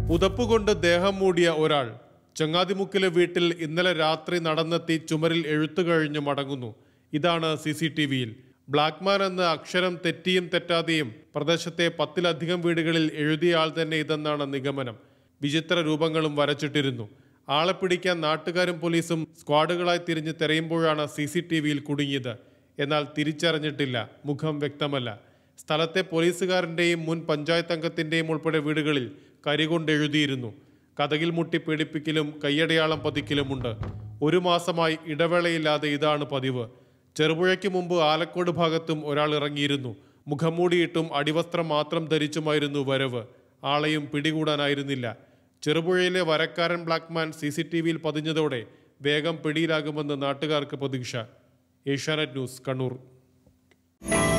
പുതപ്പുകൊണ്ട് ദേഹം മൂടിയ ഒരാൾ ചങ്ങാതിമുക്കിലെ വീട്ടിൽ ഇന്നലെ രാത്രി നടന്നെത്തി ചുമരിൽ എഴുത്തു കഴിഞ്ഞു മടങ്ങുന്നു ഇതാണ് സി സി ടി വിയിൽ ബ്ലാക്ക്മാൻ എന്ന അക്ഷരം തെറ്റിയും തെറ്റാതെയും പ്രദേശത്തെ പത്തിലധികം വീടുകളിൽ എഴുതിയ ആൾ തന്നെ ഇതെന്നാണ് നിഗമനം വിചിത്ര രൂപങ്ങളും വരച്ചിട്ടിരുന്നു ആളെ പിടിക്കാൻ നാട്ടുകാരും പോലീസും സ്ക്വാഡുകളായി തിരിഞ്ഞ് തെരയുമ്പോഴാണ് സി സി ടി വിയിൽ കുടുങ്ങിയത് എന്നാൽ തിരിച്ചറിഞ്ഞിട്ടില്ല മുഖം വ്യക്തമല്ല സ്ഥലത്തെ പോലീസുകാരന്റെയും മുൻ പഞ്ചായത്ത് അംഗത്തിന്റെയും ഉൾപ്പെടെ വീടുകളിൽ കരികൊണ്ട് എഴുതിയിരുന്നു കഥകിൽ മുട്ടി പീഡിപ്പിക്കലും കയ്യടയാളം പതിക്കലുമുണ്ട് ഒരു മാസമായി ഇടവേളയില്ലാതെ ഇതാണ് പതിവ് ചെറുപുഴയ്ക്ക് മുമ്പ് ആലക്കോട് ഭാഗത്തും ഒരാൾ ഇറങ്ങിയിരുന്നു മുഖംമൂടിയിട്ടും അടിവസ്ത്രം മാത്രം ധരിച്ചുമായിരുന്നു വരവ് ആളെയും പിടികൂടാനായിരുന്നില്ല ചെറുപുഴയിലെ വരക്കാരൻ ബ്ലാക്ക്മാൻ സി സി ടി വിയിൽ പതിഞ്ഞതോടെ വേഗം പിടിയിലാകുമെന്ന് നാട്ടുകാർക്ക് പ്രതീക്ഷ ഏഷ്യാനെറ്റ് ന്യൂസ് കണ്ണൂർ